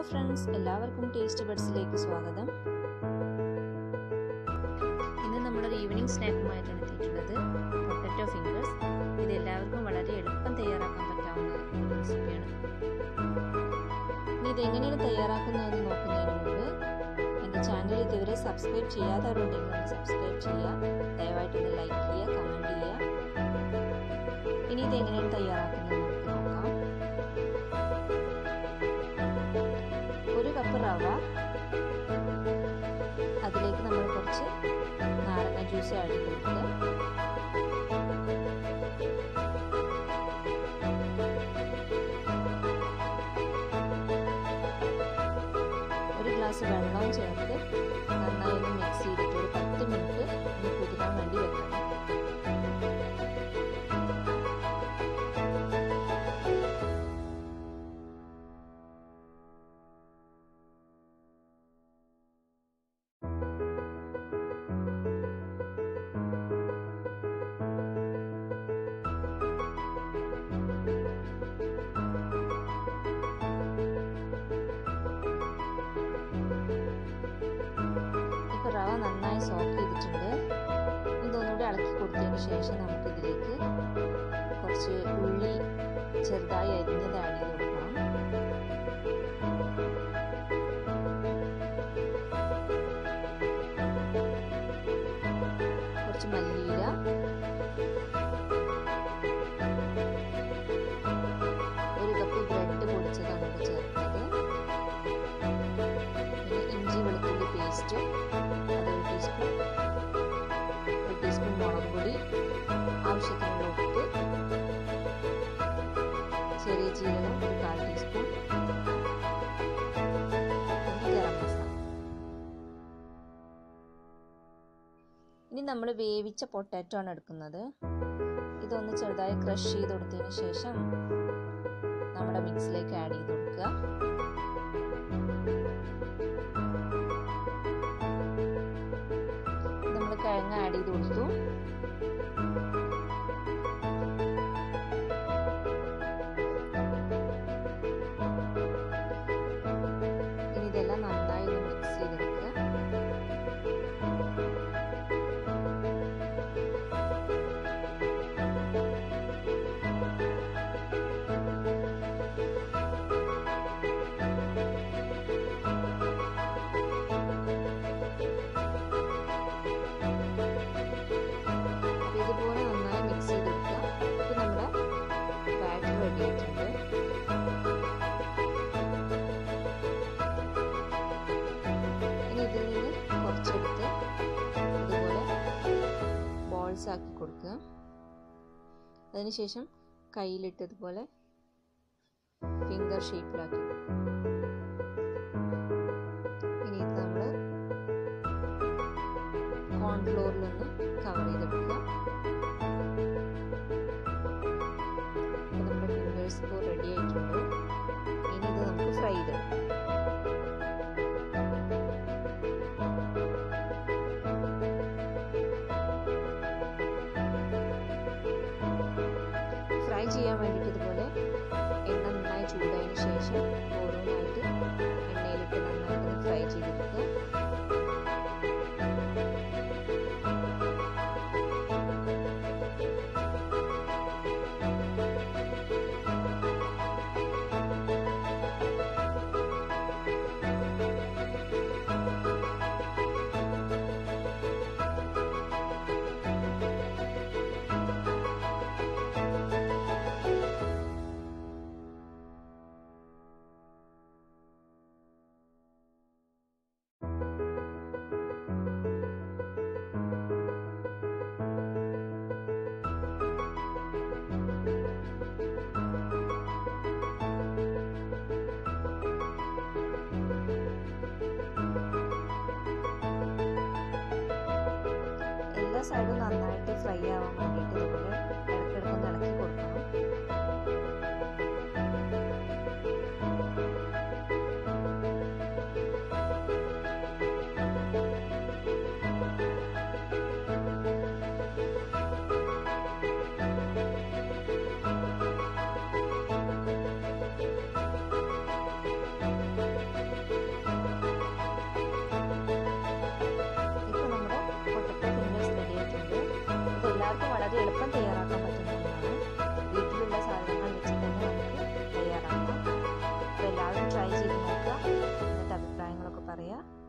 friends എല്ലാവർക്കും taste ബഡ്സിലേക്ക് സ്വാഗതം ഇന്ന് നമ്മളൊരു ഈവനിങ് സ്നാക്കുമായിട്ടാണ് എത്തിയിട്ടുള്ളത് പൊട്ടറ്റോ ഫിംഗേഴ്സ് ഇത് എല്ലാവർക്കും വളരെ എളുപ്പം തയ്യാറാക്കാൻ പറ്റാവുന്ന ഒരു റെസിപ്പിയാണ് ഇനി ഇതെങ്ങനെയാണ് തയ്യാറാക്കുന്നതെന്ന് നോക്കുന്നതിന് മുമ്പ് എൻ്റെ ചാനൽ ഇതുവരെ സബ്സ്ക്രൈബ് ചെയ്യാത്തവരുണ്ടെങ്കിൽ ഒന്ന് സബ്സ്ക്രൈബ് ചെയ്യുക ദയവായിട്ടൊന്ന് ലൈക്ക് ചെയ്യുക കമൻറ്റ് ചെയ്യുക ഇനി ഇതെങ്ങനെയാണ് തയ്യാറാക്കുന്നത് നമുക്ക് നോക്കാം ഒരു കപ്പ് റവ അതിലേക്ക് നമ്മൾ കുറച്ച് നാരങ്ങ ജ്യൂസ് ആഡ് ചെയ്ത് കൊടുക്കുക ഒരു ഗ്ലാസ് വെള്ളം ചേർത്ത് നന്നായി ഒന്ന് മിക്സ് ചെയ്തിട്ട് ഒരു പത്ത് മിനിറ്റ് ഒന്ന് കുതിരാൻ വേണ്ടി വെക്കണം ഇപ്പോൾ റവ നന്നായി സോക്ക് ചെയ്തിട്ടുണ്ട് ഇതൊന്നുകൂടി ഇളക്കി കൊടുത്തതിന് ശേഷം നമുക്കിതിലേക്ക് കുറച്ച് ഉള്ളി ചെറുതായി അരിഞ്ഞത് ആഡ് ചെയ്ത് കൊടുക്കണം കുറച്ച് മല്ലിയില ഒരു കപ്പ് ബ്രെഡ് പൊടിച്ചതാണ് ഇവിടെ ചേർത്തത് പിന്നെ ഇഞ്ചി വെളുത്തുള്ളി പേസ്റ്റ് അതൊരു ടീസ്പൂൺ ഒരു ടീസ്പൂൺ മുളക് പൊടി ആവശ്യത്തിനുള്ള ഉപ്പ് ചെറിയ ജീരകം ഒരു കാൽ ടീസ്പൂൺ പിന്നെ ഗരം മസാല ഇനി നമ്മൾ വേവിച്ച പൊട്ടാറ്റോ ആണ് എടുക്കുന്നത് ഇതൊന്ന് ചെറുതായി ക്രഷ് ചെയ്ത് കൊടുത്തതിന് ശേഷം നമ്മുടെ മിക്സിലേക്ക് ആഡ് ചെയ്ത് കൊടുക്കുക നമ്മൾ കിഴങ്ങ് ആഡ് ചെയ്ത് കൊടുത്തു ഇനി ഇതെല്ലാം നന്നായി ഒന്ന് മിക്സ് ചെയ്തെടുക്കുക അപ്പോൾ ഇതുപോലെ നന്നായി മിക്സ് ചെയ്തെടുക്കുക ഇപ്പോൾ നമ്മുടെ ബാറ്റർ റെഡി ആയിട്ടുണ്ട് ഇനി ഇതിൽ നിന്ന് കുറച്ചെടുത്ത് ഇതുപോലെ ബോൾസ് ആക്കി കൊടുക്കുക അതിനുശേഷം കയ്യിലിട്ട് ഇതുപോലെ ഫിംഗർ ഷേപ്പിലാക്കി ഇനി ഇത് നമ്മൾ കോൺഫ്ലോറിലൊന്ന് കവർ ചെയ്തെടുക്കുക അപ്പോൾ നമ്മുടെ ഫിംഗേഴ്സ് ഇപ്പോൾ റെഡി ആയിട്ടുണ്ട് ഇനി ഇത് നമുക്ക് ഫ്രൈ ചെയ്തെടുക്കാം ഫ്രൈ ചെയ്യാൻ വേണ്ടിയിട്ട് ഇതുപോലെ എണ്ണ നന്നായി ചൂടായതിനു ശേഷം ഓരോന്നായിട്ട് എണ്ണയിലിട്ട് നന്നായിട്ട് ഫ്രൈ ചെയ്തെടുക്കുക എല്ലാ സൈഡും നന്നായിട്ട് ഫ്രൈ ആവാൻ വേണ്ടിയിട്ട് ഇതുപോലെ ഇടയ്ക്കിടയ്ക്കൊന്ന് ഇളക്കി കൊടുക്കണം പറയാം